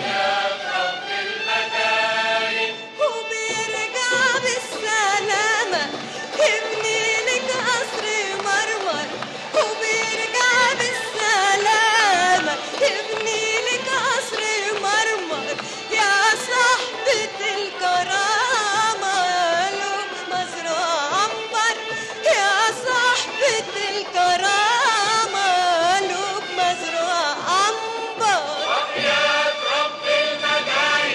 وبيرجع بالسلامة يبني لك قصر مرمر وبيرجع بالسلامة يبني لك قصر مرمر يا صاحبة الكرامة له مزروع عنبر يا صاحبة الكرامة له مزروع عنبر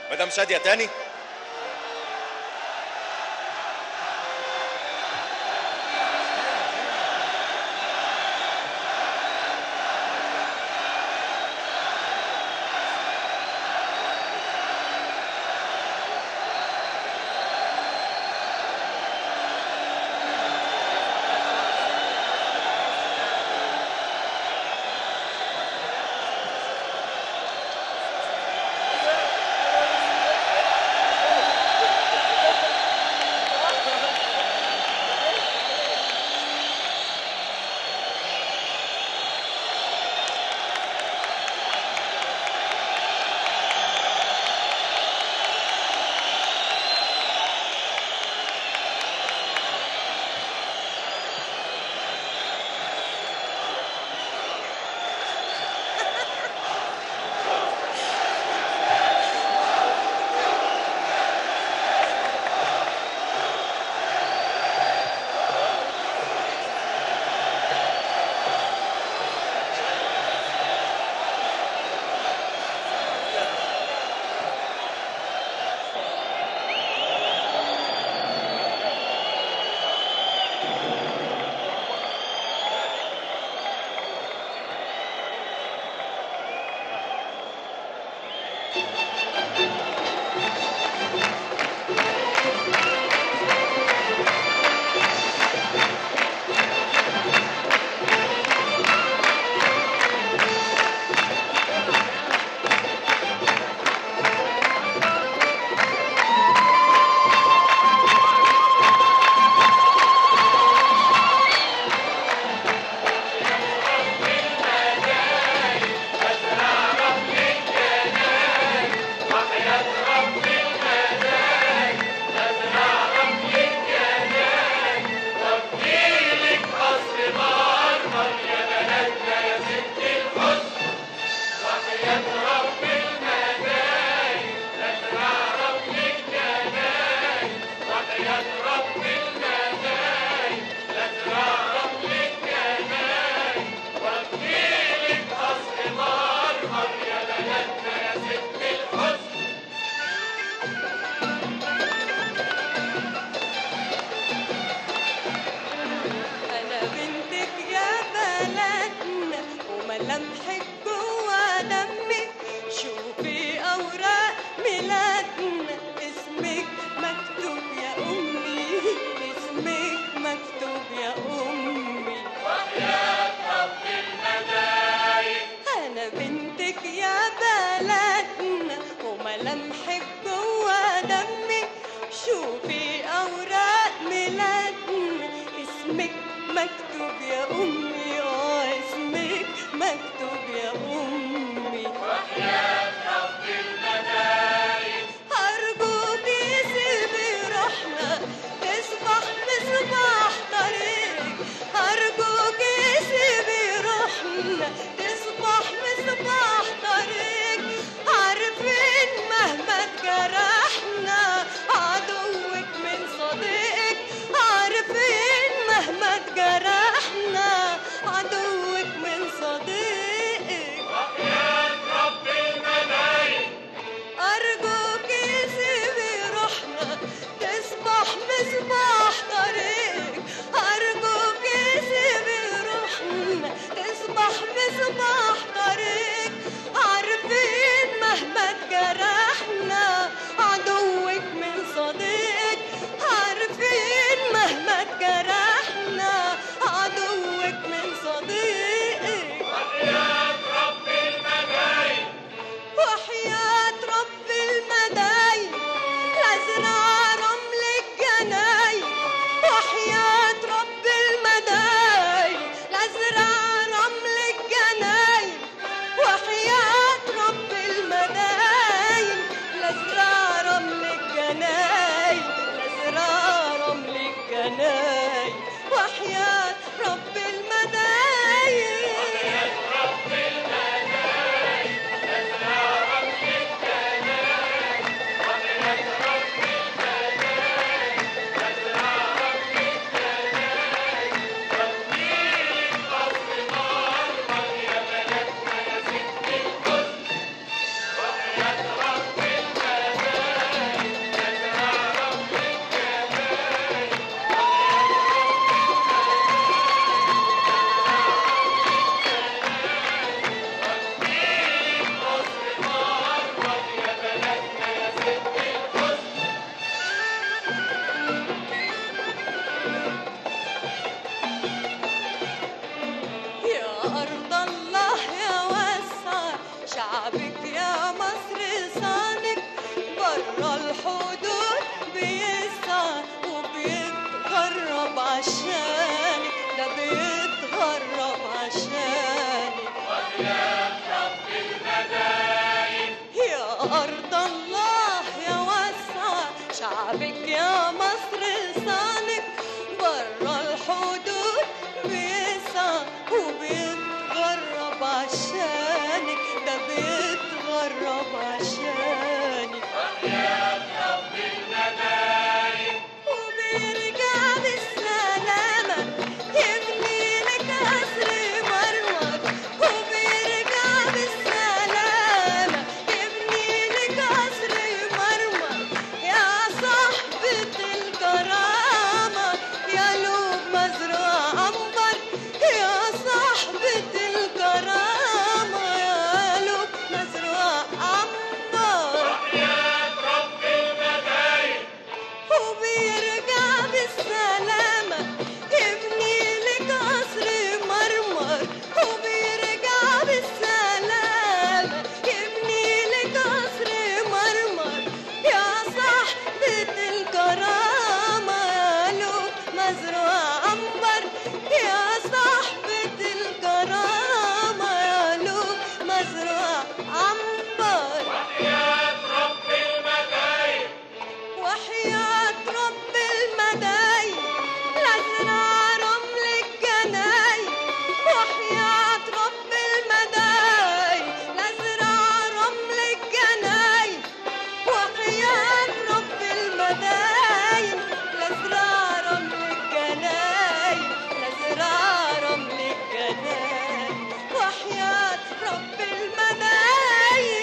مدام شاديه تاني أنا بنتك يا بلدنا وملامحك جوا دمك شوفي أوراق ميلادنا اسمك مكتوب يا أمي اسمك مكتوب يا أمي وحياة رب الملايك أنا بنتك يا بلدنا وملامحك جوا دمك شوفي أوراق ميلادنا اسمك مكتوب يا أمي اه اسمك مكتوب ويتغرب عشاني وبيرجع بالسلامة يبني لك قصر مرمر وبيرجع بالسلامة يبني لك قصر مرمر يا صاحبة الكرامة يا لوب مزروع عنبر يا صاحبة الكرامة يا لوب مزروع عنبر وبيرجع بالسلامة يبني لك قصر مرمر وبيرجع بالسلامة يبني لك قصر مرمر يا صاحبة الكرامة يا له مزروع عنبر يا صاحبة الكرامة يا له مزروع عنبر وحياة رب المدايق لازرع رمل الجنايق وحياة رب المدايق لازرع رمل الجنايق وحياة رب المدايق لازرع رمل الجنايق لازرع رمل الجنايق وحياة رب المدايق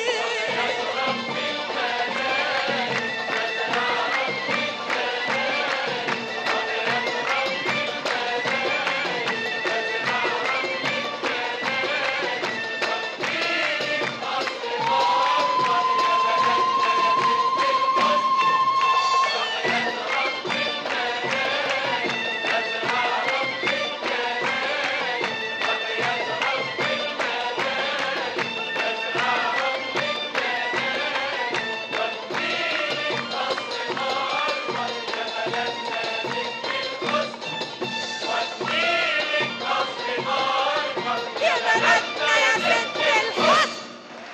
يا بلدنا يا ست الحسن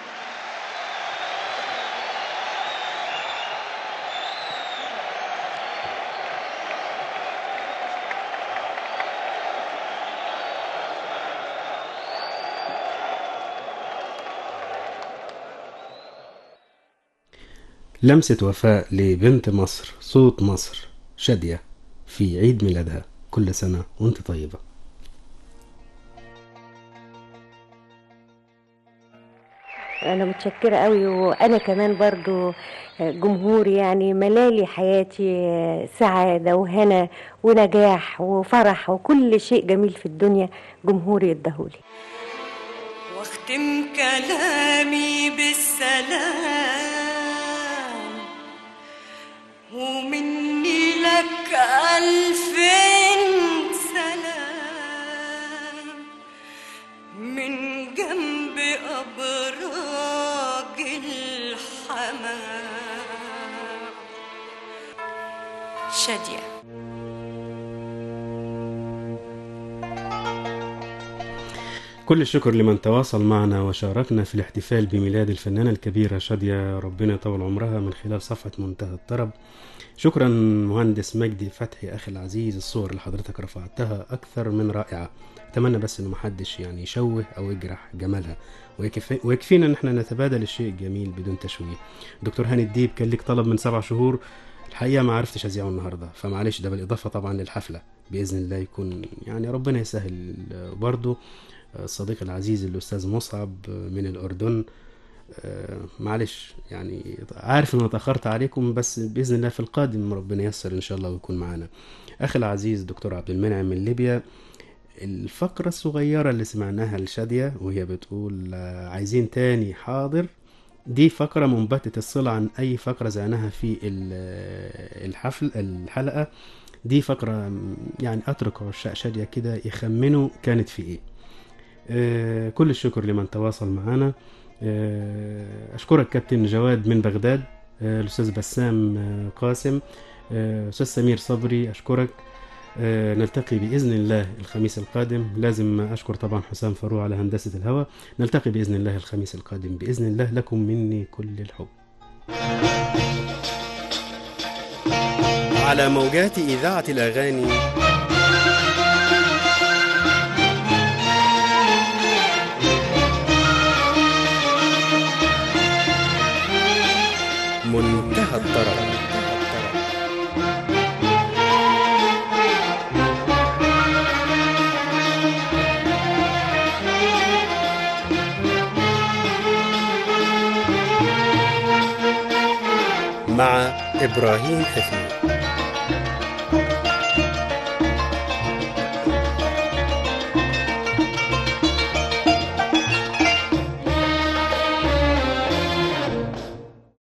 لمسة وفاء لبنت مصر صوت مصر شادية في عيد ميلادها كل سنة وانت طيبة انا متشكره قوي وانا كمان برضو جمهوري يعني ملالي حياتي سعاده وهنا ونجاح وفرح وكل شيء جميل في الدنيا جمهوري اداهولي واختم كلامي بالسلام ومني لك ألفين سلام من جنب أبراج الحمام شادية كل الشكر لمن تواصل معنا وشاركنا في الاحتفال بميلاد الفنانة الكبيرة شادية ربنا يطول عمرها من خلال صفحة منتهى الطرب شكرا مهندس مجدي فتحي أخي العزيز الصور اللي حضرتك رفعتها أكثر من رائعة أتمنى بس إنه محدش يعني يشوه أو يجرح جمالها ويكفي ويكفينا إن احنا نتبادل الشيء الجميل بدون تشويه دكتور هاني الديب كان ليك طلب من سبع شهور الحقيقة ما عرفتش أذيعه النهاردة فمعلش ده بالإضافة طبعا للحفلة بإذن الله يكون يعني ربنا يسهل برضه الصديق العزيز الأستاذ مصعب من الأردن آه، معلش يعني عارف ان أنا اتاخرت عليكم بس باذن الله في القادم ربنا ييسر ان شاء الله ويكون معانا اخي العزيز دكتور عبد المنعم من ليبيا الفقرة الصغيرة اللي سمعناها لشادية وهي بتقول آه، عايزين تاني حاضر دي فقرة منبتة الصلة عن أي فقرة زعناها في ال- الحفل الحلقة دي فقرة م، يعني أترك عشاق شادية كده يخمنوا كانت في إيه آه، كل الشكر لمن تواصل معنا آه، أشكرك كابتن جواد من بغداد آه، الأستاذ بسام آه، قاسم آه، أستاذ سمير صبري أشكرك آه، نلتقي بإذن الله الخميس القادم لازم أشكر طبعا حسام فاروق على هندسة الهواء نلتقي بإذن الله الخميس القادم بإذن الله لكم مني كل الحب على موجات إذاعة الأغاني إبراهيم حفني